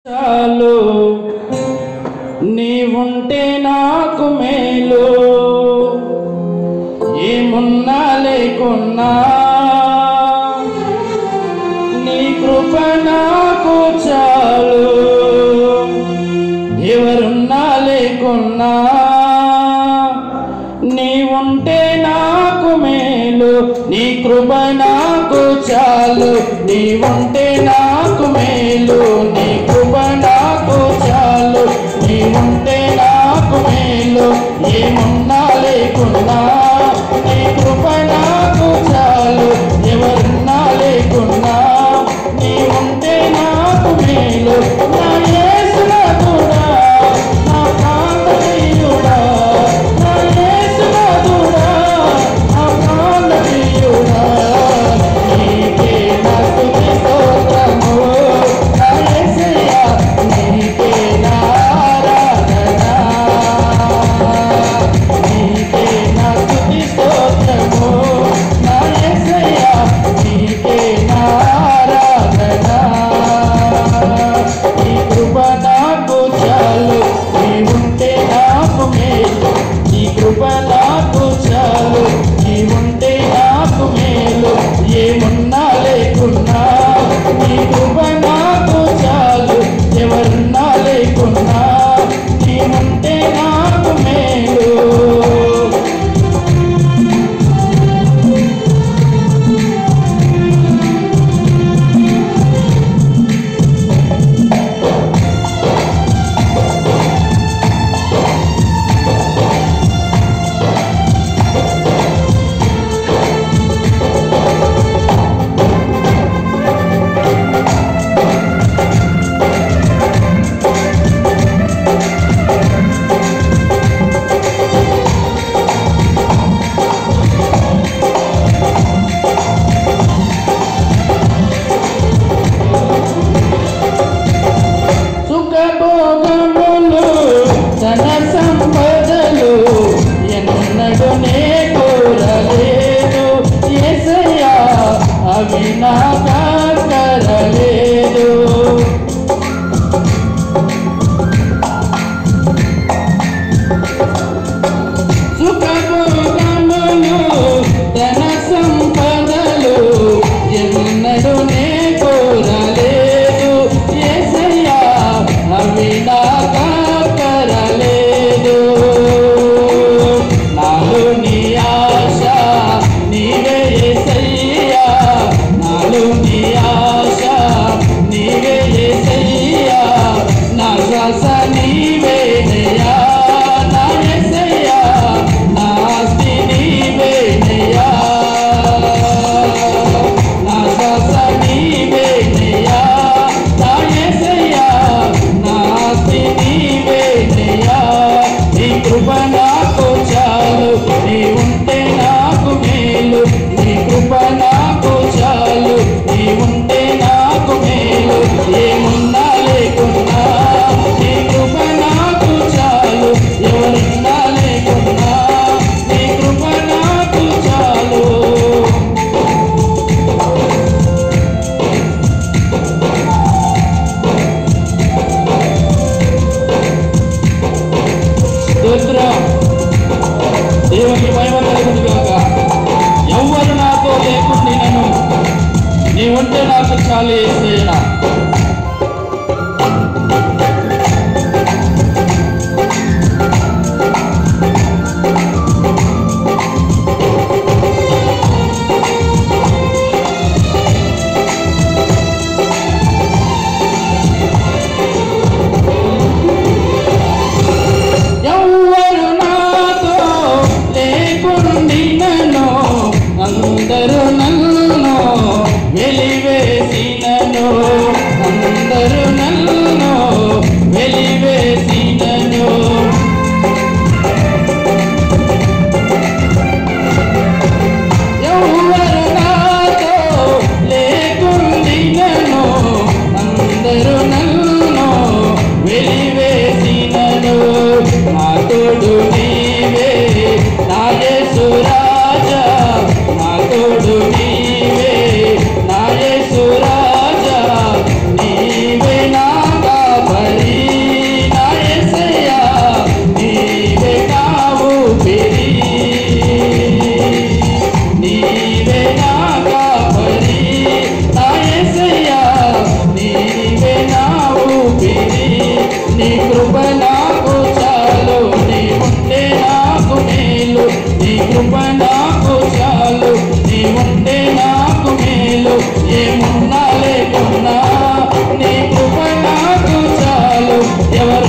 చాలు నీవుంటే నాకు మేలు ఏమున్నా లేకున్నా నీ కృప నాకు చాలు ఎవరున్నా లేకున్నా నీవుంటే నాకు మేలు నీ కృప నాకు చాలు నీవుంటే నాకు మేలు నీ కృప నాకు చాలు నీవుంటే నాకు మేలు ఏమున్నా లేకున్నా నీ కృప నాకు చాలు ఎవరున్నా లేకున్నా నీవుంటే నాకు మేలు నా యేసునాథుడా, నా ప్రాణప్రియుడా, నా యేసునాథుడా, నా ప్రాణప్రియుడా, నీకే నా స్తుతి స్తోత్రము. నా యేసయ్యా, నీకే నా ఆరాధన. నీకే నా స్తుతి స్తోత్రము. నా యేసయ్యా, నీకే నా ఆరాధన. నీ కృప నాకు చాలు నీ ఉంటే నాకు మేలు నీ కృప నాకు చాలు నీ ఉంటే నాకు మేలు ఏమున్నా లేకున్నా నీ కృప నాకు చాలు ఎవరున్నా లేకున్నా నీ ఉంటే నాకు మేలు సుఖభోగములు ధన సంపదలు ఎన్నడు నే కోరలేదు ఏసయ్యా అవి నాకరలేదు సుఖభోగములు ధన సంపదలు ఎన్నడు నే కోరలేదు ఏసయ్యా అవి నాకరలేదు నాలో నీ ఆశ నీవే ఏసయ్యా నాలో నీ ఆశ నీవే ఏసయ్యా నా శ్వాస నీవేనయ్యా నా ఏసయ్యా నా ఆస్తి నీవేనయ్యా నా శ్వాస నీవేనయ్యా నా ఏసయ్యా నా ఆస్తి నీవేనయ్యా నీ కృప నాకు చాలు నీ ఉంటే నాకు మేలు నీ కృప నాకు చాలు నీ ఉంటే నాకు మేలు ఏమున్నా లేకున్నా నీ కృప నాకు చాలు ఎవరున్నా లేకున్నా నీ కృప నాకు చాలు స్తోత్రం దేవునికి మహిమ కలుగును గాక ఎవ్వరు నాతో లేకుండా నేను నీ ఉంటే నాకు చాలు ఏసయ్యా ఎవ్వరు నాతో లేకుండినను అందరూ నన్ను వెలివేసినను ఎవరు